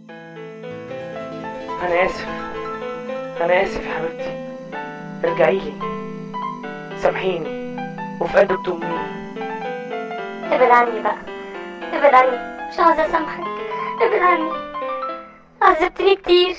انا اسف انا اسف يا حبيبتي ارجعي لي سامحيني وفي قلبك تؤمني ابعد عني بقى ابعد عني مش عاوزة اسامحك ابعد عني عذبتني كتير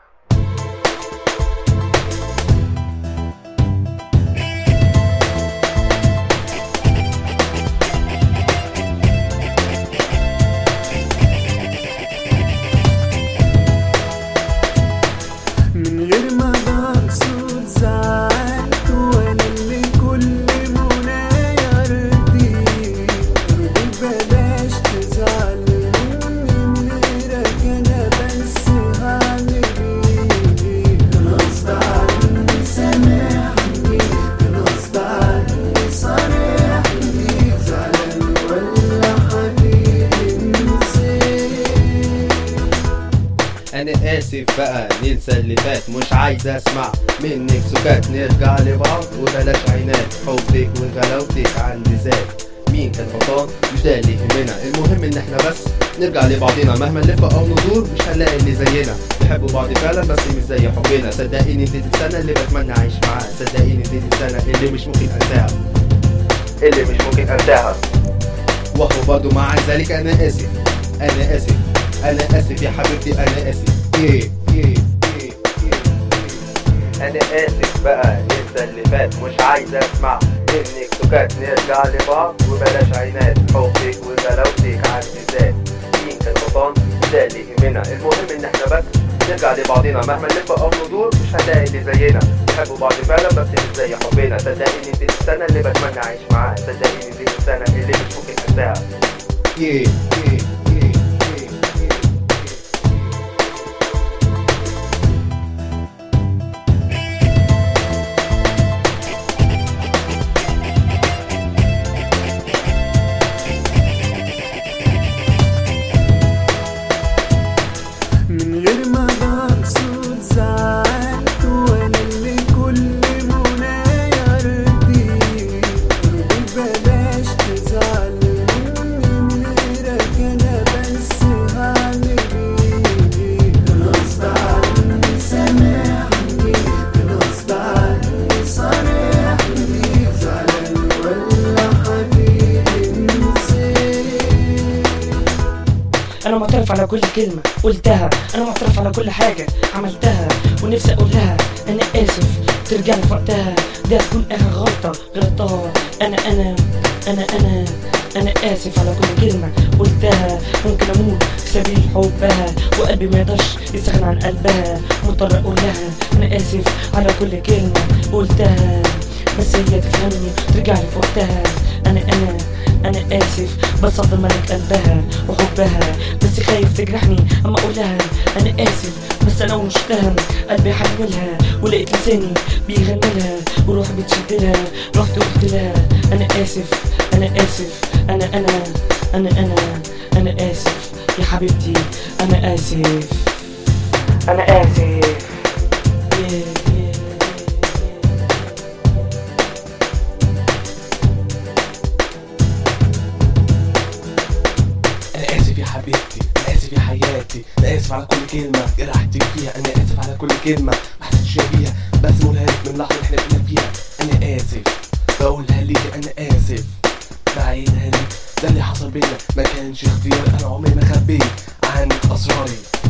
من غير ما بقصد زعلت وانا اللي كل منايا رضيت رضيت بلاش تزعل من غيرك انا بس هعمل ايه غصب عني سامحني غصب عني صارحني زعلان ولا حبيبي نسيت انا اسف بقى ننسى اللي فات مش عايز اسمع منك سكات نرجع لبعض وبلاش عينات حبك وغلاوتك عندي ذات مين كان غلطان مش ده اللي يهمنا المهم ان احنا بس نرجع لبعضنا مهما نلف او ندور مش هنلاقي اللي زينا بيحبوا بعض فعلا بس مش زي حبنا صدقيني دي السنه اللي بتمنى اعيش معاها صدقيني دي السنه اللي مش ممكن انساها اللي مش ممكن انساها وهو برضو مع ذلك انا اسف انا اسف انا اسف يا حبيبتي انا اسف ايه ايه ايه ايه انا اسف بقى ننسى اللي فات مش عايز اسمع منك سكات نرجع لبعض وبلاش عينات حبك وغلاوتك عندي ذات مين كان غلطان ده اللي يهمنا المهم ان احنا بس نرجع لبعضنا مهما نلف او ندور مش هنلاقي اللي زينا بيحبوا بعض فعلا بس مش زي حبنا صدقيني دي السنه اللي بتمنى اعيش معاها صدقيني دي السنه اللي مش ممكن انساها yeah, yeah, yeah, yeah, yeah, yeah. من غير ما بقصد زعلت وانا اللي كل منايا رضيت رضيت بلاش تزعل من غيرك انا بس هعمل ايه غصب عني سامحني غصب عني صارحني زعلان ولا حبيبي نسيت انا معترف على كل كلمة قلتها انا معترف على كل حاجة عملتها ونفسي اقول لها انا اسف ترجع لي في وقتها دي هتكون اخر غلطة غلطتها انا انا انا انا انا اسف على كل كلمة قلتها ممكن اموت في سبيل حبها وقلبي ما يقدرش يستغنى عن قلبها مضطر اقول لها انا اسف على كل كلمة قلتها بس هي تفهمني ترجع لي في وقتها انا انا انا اسف بس افضل ملك قلبها وحبها بس خايف تجرحني اما اقول لها انا اسف بس انا ومش فاهم قلبي حملها ولقيت لساني بيغني لها وروحي بتشد لها رحت قلت لها انا اسف انا اسف انا انا انا انا انا اسف يا حبيبتي انا اسف انا اسف yeah, yeah, yeah. انا اسف يا حبيبتي انا اسف يا حياتي انا اسف على كل كلمه جرحتك فيها انا اسف على كل كلمه ما حسيتش بيها بس بقولها لك من اللحظه اللي احنا بقينا فيها انا اسف بقولها ليكي انا اسف بعيدها لك ده اللي حصل بينا ما كانش اختيار انا عمري ما خبيت عنك اسراري